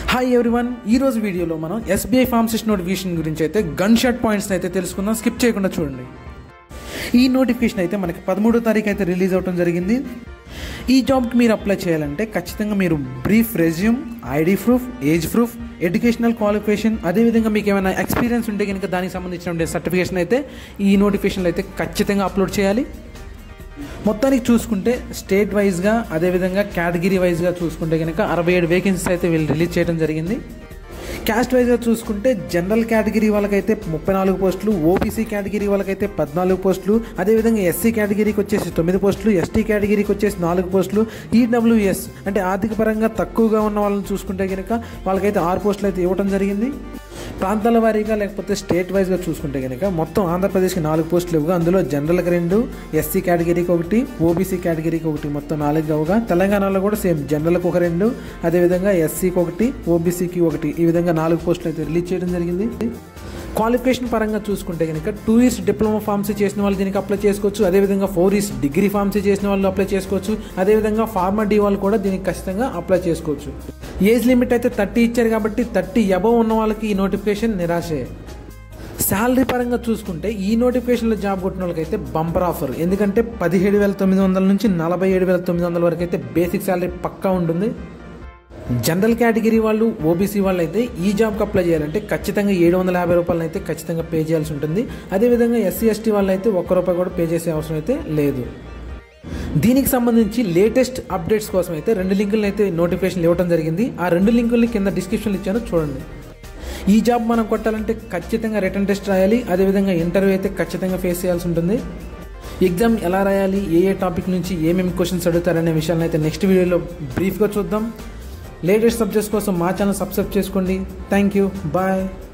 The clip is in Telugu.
హాయ్ ఎవ్రీవన్ ఈ రోజు వీడియోలో మనం ఎస్బీఐ ఫార్మసిస్ట్ నోటిఫికేషన్ గురించి అయితే గన్ షాట్ పాయింట్స్ అయితే తెలుసుకుందాం స్కిప్ చేయకుండా చూడండి ఈ నోటిఫికేషన్ అయితే మనకి పదమూడో తారీఖు అయితే రిలీజ్ అవడం జరిగింది ఈ జాబ్కి మీరు అప్లై చేయాలంటే ఖచ్చితంగా మీరు brief resume ID proof age proof educational qualification అదేవిధంగా మీకు ఏమైనా ఎక్స్పీరియన్స్ ఉంటే కనుక దానికి సంబంధించిన సర్టిఫికేషన్ అయితే ఈ నోటిఫికేషన్లో అయితే ఖచ్చితంగా అప్లోడ్ చేయాలి మొత్తానికి చూసుకుంటే స్టేట్ వైజ్గా అదేవిధంగా కేటగిరీ వైజ్గా చూసుకుంటే కనుక అరవై ఏడు వేకెన్సీస్ అయితే వీళ్ళు రిలీజ్ చేయడం జరిగింది క్యాస్ట్ వైజ్గా చూసుకుంటే జనరల్ కేటగిరీ వాళ్ళకైతే ముప్పై నాలుగు పోస్టులు ఓబీసీ కేటగిరీ వాళ్ళకైతే పద్నాలుగు పోస్టులు అదేవిధంగా ఎస్సీ కేటగిరీకి వచ్చేసి తొమ్మిది పోస్టులు ఎస్టీ కేటగిరీకి వచ్చేసి నాలుగు పోస్టులు ఈడబ్ల్యూఎస్ అంటే ఆర్థిక పరంగా తక్కువగా ఉన్న వాళ్ళని చూసుకుంటే కనుక వాళ్ళకైతే ఆరు పోస్టులు అయితే ఇవ్వడం జరిగింది ప్రాంతాల వారీగా లేకపోతే స్టేట్ వైజ్గా చూసుకుంటే కనుక మొత్తం ఆంధ్రప్రదేశ్కి నాలుగు పోస్టులు ఇవ్వగా అందులో జనరల్కి రెండు ఎస్సీ కేటగిరీకి ఒకటి ఓబీసీ కేటగిరీకి ఒకటి మొత్తం నాలుగు ఇవ్వగా తెలంగాణలో కూడా సేమ్ జనరల్కి ఒక రెండు అదేవిధంగా ఎస్సీకి ఒకటి ఓబీసీకి ఒకటి ఈ విధంగా నాలుగు పోస్టులు అయితే రిలీజ్ చేయడం జరిగింది క్వాలిఫికేషన్ పరంగా చూసుకుంటే కనుక టూ ఇయర్స్ డిప్లొమా ఫార్మసీ చేసిన వాళ్ళు దీనికి అప్లై చేసుకోవచ్చు అదేవిధంగా ఫోర్ ఇయర్స్ డిగ్రీ ఫార్మసీ చేసిన వాళ్ళు అప్లై చేసుకోవచ్చు అదేవిధంగా ఫార్మా డి వాళ్ళు కూడా దీనికి ఖచ్చితంగా అప్లై చేసుకోవచ్చు ఏజ్ లిమిట్ అయితే థర్టీ ఇచ్చారు కాబట్టి థర్టీ అబవ్ ఉన్న వాళ్ళకి ఈ నోటిఫికేషన్ నిరాశే శాలరీ పరంగా చూసుకుంటే ఈ నోటిఫికేషన్లో జాబ్ కొట్టిన వాళ్ళకైతే బంపర్ ఆఫర్ ఎందుకంటే పదిహేడు వేల తొమ్మిది వందల నుంచి నలభై ఏడు వేల తొమ్మిది వందల వరకు అయితే బేసిక్ శాలరీ పక్కా ఉంటుంది జనరల్ కేటగిరీ వాళ్ళు ఓబీసీ వాళ్ళు అయితే ఈ జాబ్కి అప్లై చేయాలంటే ఖచ్చితంగా ఏడు వందల యాభై రూపాయలు అయితే ఖచ్చితంగా పే చేయాల్సి ఉంటుంది అదేవిధంగా ఎస్సీ ఎస్టీ వాళ్ళు అయితే ఒక్క రూపాయి కూడా పే చేసే అవసరం అయితే లేదు దీనికి సంబంధించి లేటెస్ట్ అప్డేట్స్ కోసం అయితే రెండు లింకులను అయితే నోటిఫికేషన్ ఇవ్వడం జరిగింది ఆ రెండు లింకుల్ని కింద డిస్క్రిప్షన్లో ఇచ్చాను చూడండి ఈ జాబ్ మనం కొట్టాలంటే ఖచ్చితంగా రిటర్న్ టెస్ట్ రాయాలి అదేవిధంగా ఇంటర్వ్యూ అయితే ఖచ్చితంగా ఫేస్ చేయాల్సి ఉంటుంది ఎగ్జామ్ ఎలా రాయాలి ఏ ఏ టాపిక్ నుంచి ఏమేమి క్వశ్చన్స్ అడుగుతారనే విషయాలను అయితే నెక్స్ట్ వీడియోలో బ్రీఫ్గా చూద్దాం లేటెస్ట్ సబ్జెక్ట్స్ కోసం మా ఛానల్ సబ్స్క్రైబ్ చేసుకోండి థ్యాంక్ యూ బాయ్